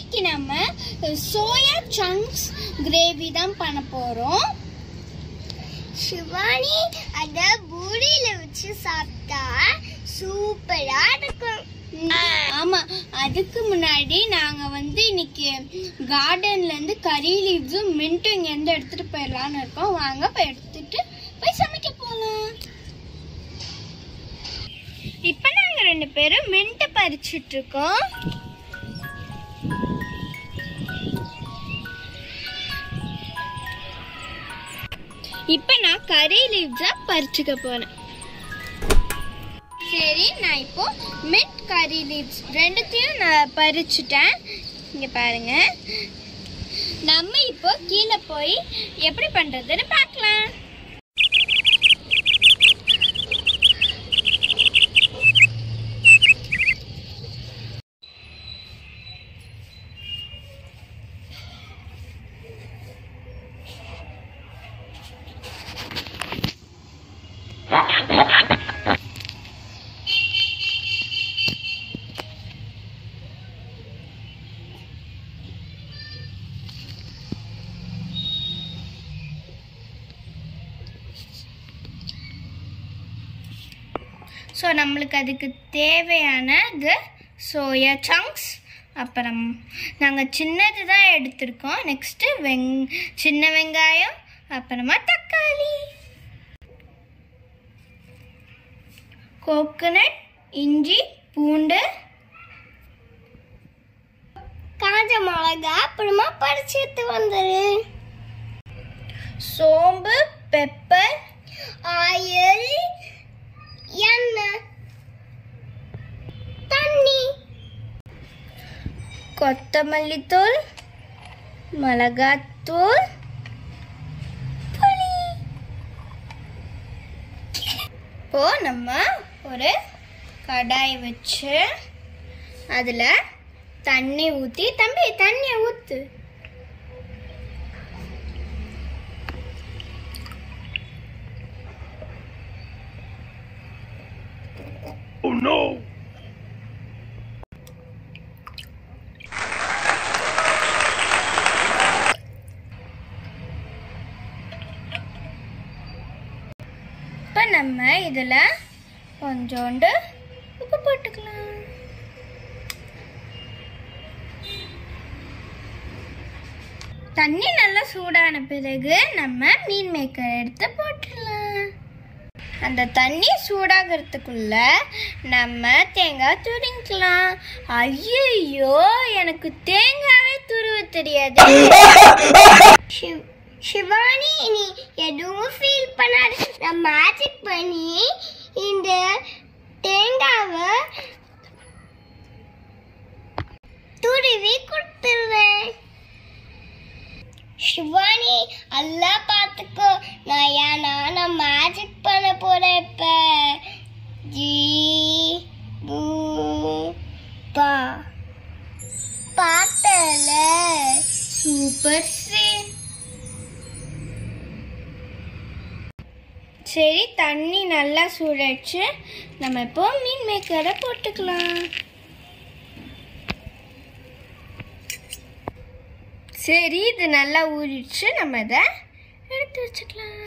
இன்னைக்கு நம்ம soya chunks gravy தான் பண்ண போறோம் சிவானி அத பூரியில வச்சு சாப்பிட்டா சூப்பரா இருக்கும் ஆமா அதுக்கு முன்னாடி நாங்க வந்து இன்னைக்கு கார்டன்ல இருந்து கறி லீவ்ஸும் மின்ட்டும் இங்க இருந்து எடுத்துட்டு போயிடலாம்னு இருக்கோம் வாங்க போய் எடுத்துட்டு போய் சமைக்க போலாம் இப்ப நாங்க ரெண்டு பேரும் மின்ட் பறிச்சிட்டு இருக்கோம் இப்ப நான் கறி லீவ்ஸா பறிச்சுக்க போறேன் சரி நான் இப்போ மின்ட் கறி லீவ்ஸ் ரெண்டுத்தையும் நான் பறிச்சுட்டேன் இங்க பாருங்க நம்ம இப்போ கீழே போய் எப்படி பண்றதுன்னு பார்க்கலாம் ஸோ நம்மளுக்கு அதுக்கு தேவையானது சோயா சங்க்ஸ் அப்புறம் நாங்கள் சின்னது தான் எடுத்திருக்கோம் நெக்ஸ்ட்டு வெங் சின்ன வெங்காயம் அப்புறமா தக்காளி கோகனட் இஞ்சி பூண்டு காஞ்ச மிளகா அப்புறமா பறிச்சு எடுத்து வந்துரு சோம்பு பெப்பர் ஆயில் எண்ணெய் தண்ணி கொத்தமல்லி தூள் மிளகாத்தூள் புளி இப்போ நம்ம ஒரு கடாய் வச்சு அதில் தண்ணி ஊற்றி தம்பி தண்ணியை ஊற்று Oh no! இப்போ நம்ம இதில் கொஞ்சோண்டு உப்பு போட்டுக்கலாம் தண்ணி நல்லா சூடான பிறகு நம்ம மீன் மேக்கர் எடுத்து போட்டுடலாம் அந்த தண்ணி சூடாகிறதுக்குள்ள நம்ம தேங்காய் துருங்கிக்கலாம் ஐயோ எனக்கு தேங்காவே துருவ தெரியாது சிவ்- சிவானி நீ எதுவும் ஃபீல் பண்ணாத நான் மேஜிக் பண்ணி இந்த தேங்காவை துருவி கொடுத்துருவேன் சிவானி எல்லாம் பார்த்துக்கோ நான் ஏன்னா நான் மேஜிக் பண்ண போறேன் இப்ப ஜி பூ பா பார்த்தல சூப்பர் சி சரி தண்ணி நல்லா சூடாச்சு நம்ம இப்போ மீன் மேக்கரை போட்டுக்கலாம் சரி இது நல்லா ஊறிடுச்சு நம்ம இதை எடுத்து வச்சுக்கலாம்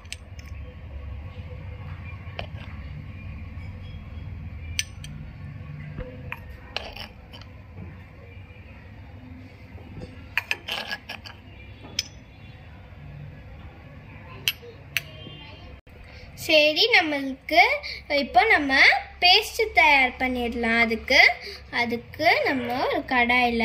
சரி நம்மளுக்கு இப்போ நம்ம பேஸ்ட் தயார் பண்ணிடலாம் அதுக்கு அதுக்கு நம்ம ஒரு கடாயில்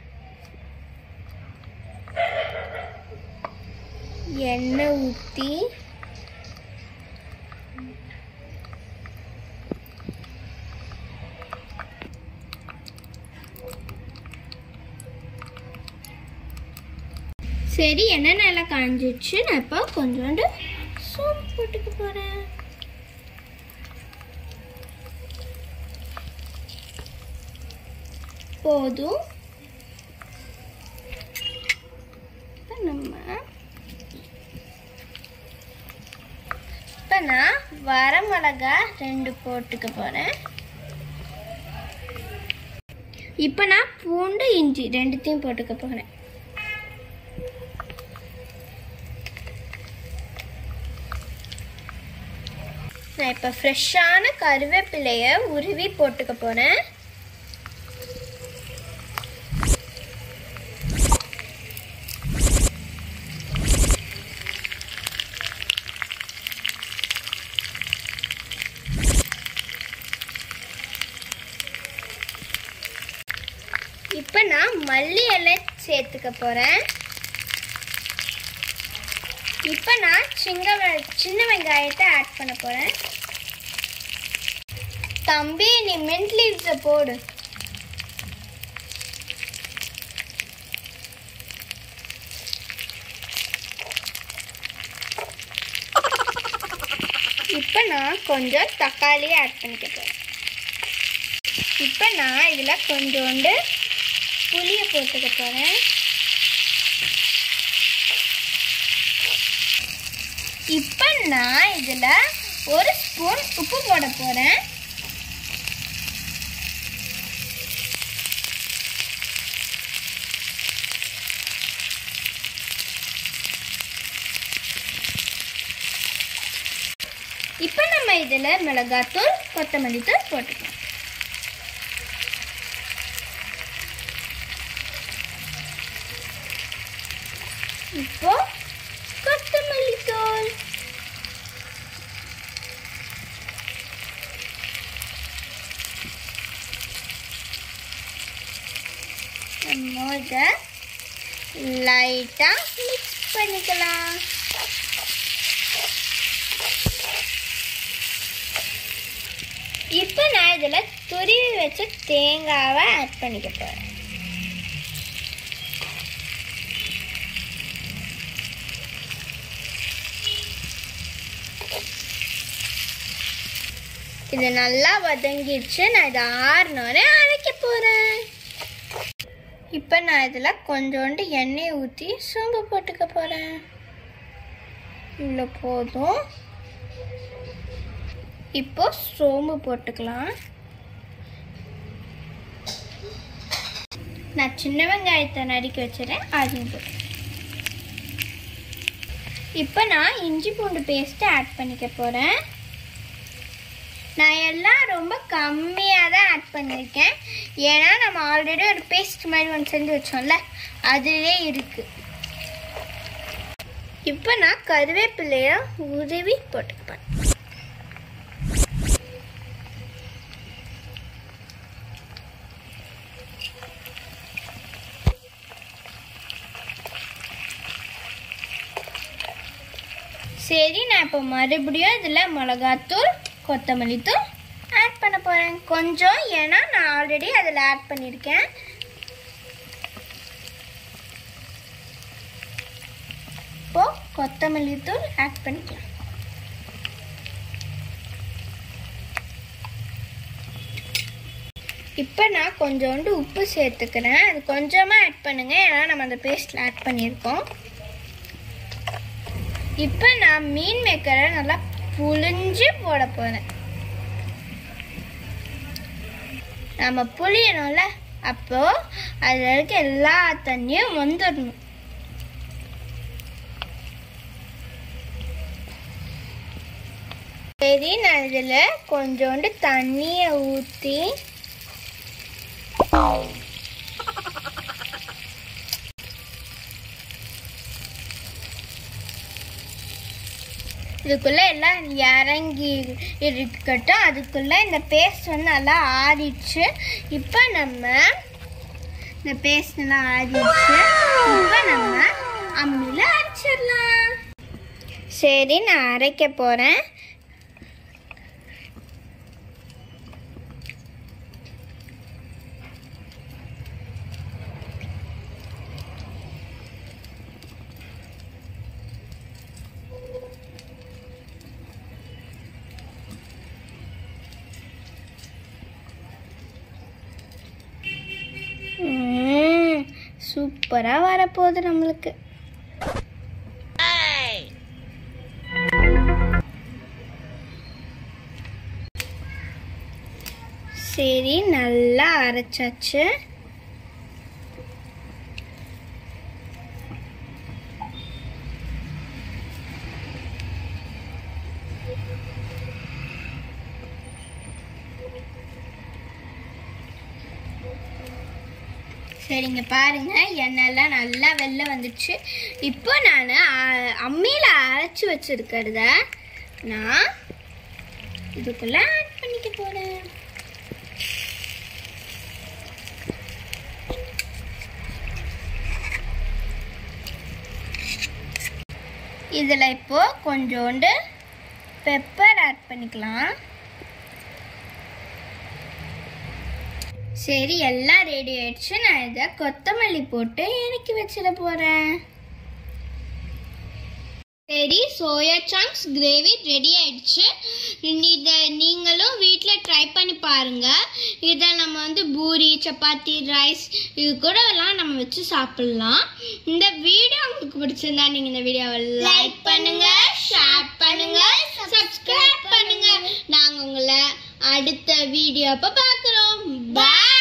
எண்ணெய் ஊற்றி சரி எண்ணெய் நல்லா காஞ்சிடுச்சு நான் இப்போ கொஞ்சோண்டு சோம்பு போட்டுக்க போகிறேன் போதும் இப்போ நம்ம இப்போ நான் வரமிளகா ரெண்டு போட்டுக்க போகிறேன் இப்போ நான் பூண்டு இஞ்சி ரெண்டுத்தையும் போட்டுக்க போகிறேன் நான் இப்போ ஃப்ரெஷ்ஷான கருவேப்பிலையை உருவி போட்டுக்க போகிறேன் இப்போ நான் மல்லி இலை சேர்த்துக்க போகிறேன் இப்போ நான் சிங்க வெ- சின்ன வெங்காயத்தை ஆட் பண்ண போகிறேன் தம்பி நீ மின்ட் லீவ்ஸை போடு இப்போ நான் கொஞ்சம் தக்காளி ஆட் பண்ணிக்க போகிறேன் இப்போ நான் இதில் கொஞ்சோண்டு புளியை போட்டுக்க போகிறேன் இப்போ நான் இதில் ஒரு ஸ்பூன் உப்பு போட போகிறேன் இப்போ நம்ம இதில் மிளகாத்தூள் கொத்தமல்லி தூள் போட்டுக்கலாம் இப்போ கொத்தமல்லி தூள் நம்ம இதை லைட்டாக மிக்ஸ் பண்ணிக்கலாம் இப்போ நான் இதில் துருவி வச்ச தேங்காவை ஆட் பண்ணிக்க போகிறேன் இது நல்லா வதங்கிடுச்சு நான் இதை ஆறுனோடனே அரைக்க போகிறேன் இப்போ நான் இதில் கொஞ்சோண்டு எண்ணெய் ஊற்றி சோம்பு போட்டுக்க போகிறேன் இவ்வளோ போதும் இப்போ சோம்பு போட்டுக்கலாம் நான் சின்ன வெங்காயத்தை நறுக்கி வச்சிடறேன் அதையும் போட்டு இப்போ நான் இஞ்சி பூண்டு பேஸ்ட்டை ஆட் பண்ணிக்க போகிறேன் நான் எல்லாம் ரொம்ப கம்மியாக தான் ஆட் பண்ணியிருக்கேன் ஏன்னா நம்ம ஆல்ரெடி ஒரு பேஸ்ட் மாதிரி ஒன்று செஞ்சு வச்சோம்ல அதுவே இருக்கு இப்போ நான் கருவேப்பிலையை உருவி போட்டுப்பேன் சரி நான் இப்போ மறுபடியும் இதில் மிளகாத்தூள் கொத்தமல்லி தூள் ஆட் பண்ண போகிறேன் கொஞ்சம் ஏன்னா நான் ஆல்ரெடி அதில் ஆட் பண்ணியிருக்கேன் இப்போ கொத்தமல்லி தூள் ஆட் பண்ணிக்கலாம் இப்போ நான் கொஞ்சோண்டு உப்பு சேர்த்துக்கிறேன் அது கொஞ்சமாக ஆட் பண்ணுங்க ஏன்னா நம்ம அந்த பேஸ்ட்டில் ஆட் பண்ணியிருக்கோம் இப்போ நான் மீன் மேக்கரை நல்லா புழிஞ்சு போட போகிறேன் நம்ம புளியணும்ல அப்போ அதில் இருக்க எல்லா தண்ணியும் வந்துடணும் சரி நான் இதில் கொஞ்சோண்டு தண்ணியை ஊற்றி இதுக்குள்ளே எல்லாம் இறங்கி இருக்கட்டும் அதுக்குள்ளே இந்த பேஸ்ட் வந்து நல்லா ஆறிடுச்சு இப்போ நம்ம இந்த பேஸ்ட் நல்லா ஆறிடுச்சு இப்போ நம்ம அம்மியில் அரைச்சிடலாம் சரி நான் அரைக்க போகிறேன் சூப்பராக வரப்போகுது நம்மளுக்கு சரி நல்லா அரைச்சாச்சு சரிங்க பாருங்க எண்ணெய்லாம் நல்லா வெளில வந்துச்சு இப்போ நான் அம்மியில் அரைச்சி வச்சிருக்கிறத நான் இதுக்குள்ள ஆட் பண்ணிக்க போறேன் இதில் இப்போ கொஞ்சோண்டு பெப்பர் ஆட் பண்ணிக்கலாம் சரி எல்லாம் ரெடி ஆயிடுச்சு நான் இதை கொத்தமல்லி போட்டு இறக்கி வச்சிட போறேன் சரி சோயா சங்க்ஸ் கிரேவி ரெடி ஆயிடுச்சு இதை நீங்களும் வீட்டில் ட்ரை பண்ணி பாருங்க இதை நம்ம வந்து பூரி சப்பாத்தி ரைஸ் இது கூட எல்லாம் நம்ம வச்சு சாப்பிடலாம் இந்த வீடியோ உங்களுக்கு பிடிச்சிருந்தா நீங்க இந்த வீடியோவை லைக் பண்ணுங்க ஷேர் பண்ணுங்க சப்ஸ்கிரைப் பண்ணுங்க நாங்க உங்களை அடுத்த வீடியோ அப்ப பார்க்குறோம் பாய்